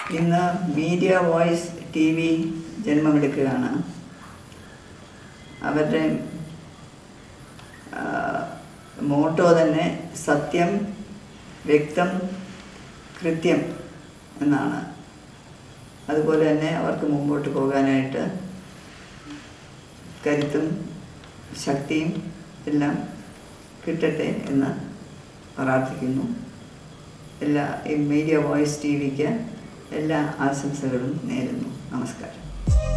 ഇന്ന് media voice T V ജന്മമെടുക്കുകയാണ് അവരുടെ ആ, മോട്ടോ തന്നെ സത്യം വ്യക്തം കൃത്യം എന്നാണ് അതുപോലെ തന്നെ അവർക്ക് മുമ്പോട്ട് പോകാനായിട്ട് കരുത്തും ശക്തിയും എല്ലാം കിട്ടട്ടെ എന്ന് പ്രാർത്ഥിക്കുന്നു എല്ലാ ഈ മീഡിയ വോയിസ് ടി വിക്ക് എല്ലാ ആശംസകളും നേരുന്നു നമസ്കാരം